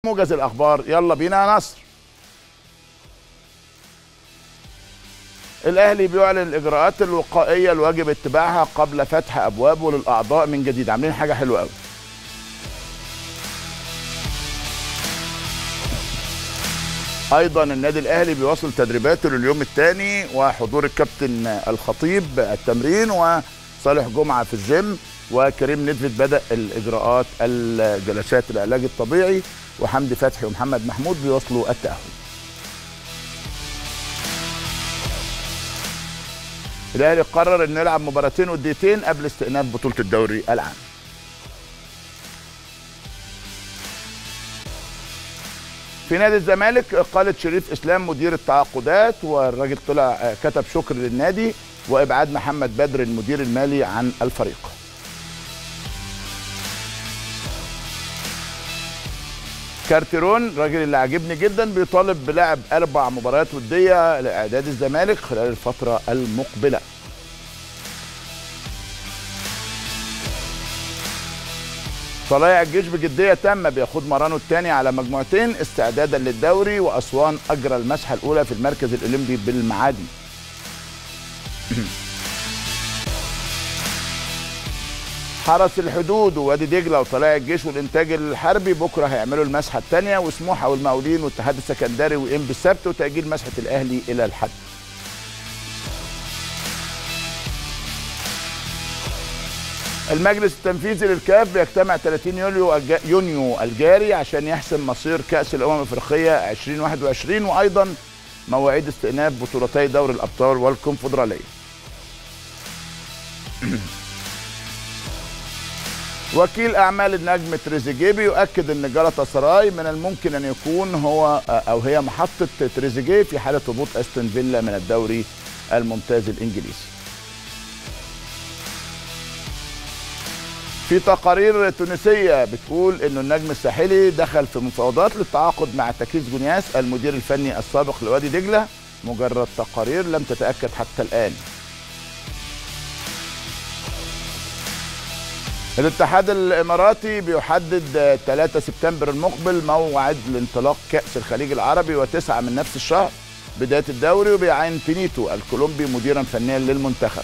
موجز الاخبار يلا بينا يا نصر الاهلي بيعلن الاجراءات الوقائيه الواجب اتباعها قبل فتح ابوابه للاعضاء من جديد عاملين حاجه حلوه قوي ايضا النادي الاهلي بيواصل تدريباته لليوم الثاني وحضور الكابتن الخطيب التمرين وصالح جمعه في الجيم وكريم ندفد بدا الاجراءات الجلسات العلاج الطبيعي وحمدي فتحي ومحمد محمود بيواصلوا التاهل الاهلي قرر انه يلعب مباراتين وديتين قبل استئناف بطوله الدوري العام في نادي الزمالك قالت شريف اسلام مدير التعاقدات والراجل طلع كتب شكر للنادي وابعاد محمد بدر المدير المالي عن الفريق كارتيرون الراجل اللي عاجبني جدا بيطالب بلعب اربع مباريات وديه لاعداد الزمالك خلال الفتره المقبله طلائع الجيش بجديه تامه بياخد مرانه الثاني على مجموعتين استعدادا للدوري واسوان اجرى المسحه الاولى في المركز الاولمبي بالمعادي حرس الحدود ووادي دجله وطلائع الجيش والانتاج الحربي بكره هيعملوا المسحه الثانيه وسموحه والمقاولين والاتحاد السكندري وام بالسبت وتاجيل مسحه الاهلي الى الحد. المجلس التنفيذي للكاف بيجتمع 30 يوليو يونيو الجاري عشان يحسم مصير كاس الامم الافريقيه 2021 وايضا مواعيد استئناف بطولتي دوري الابطال والكونفدراليه. وكيل اعمال النجم تريزيجيه بيؤكد ان جلطة سراي من الممكن ان يكون هو او هي محطه تريزيجيه في حاله هبوط استون فيلا من الدوري الممتاز الانجليزي. في تقارير تونسيه بتقول انه النجم الساحلي دخل في مفاوضات للتعاقد مع تكيس جونياس المدير الفني السابق لوادي دجله مجرد تقارير لم تتاكد حتى الان. الاتحاد الاماراتي بيحدد 3 سبتمبر المقبل موعد لانطلاق كاس الخليج العربي وتسعة من نفس الشهر بدايه الدوري وبيعين فينيتو الكولومبي مديرا فنيا للمنتخب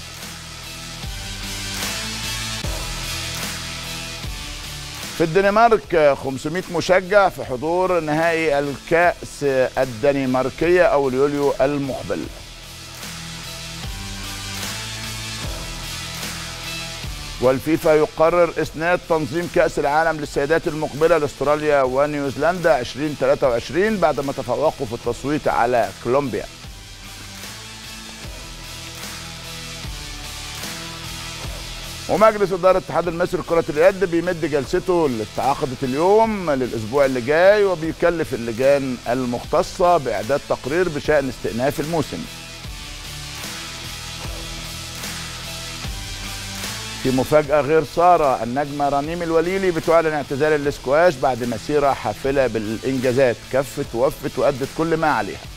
في الدنمارك 500 مشجع في حضور نهائي الكاس الدنماركيه او اليوليو المقبل والفيفا يقرر اسناد تنظيم كاس العالم للسيدات المقبله لاستراليا ونيوزيلندا 2023 بعد ما تفوقوا في التصويت على كولومبيا ومجلس اداره الاتحاد المصري لكره اليد بيمد جلسته اللي اتعقدت اليوم للاسبوع اللي جاي وبيكلف اللجان المختصه باعداد تقرير بشان استئناف الموسم في مفاجأة غير سارة النجمة رنيم الوليلي بتعلن اعتزال الاسكواش بعد مسيرة حافلة بالإنجازات كفت ووفت وأدت كل ما عليها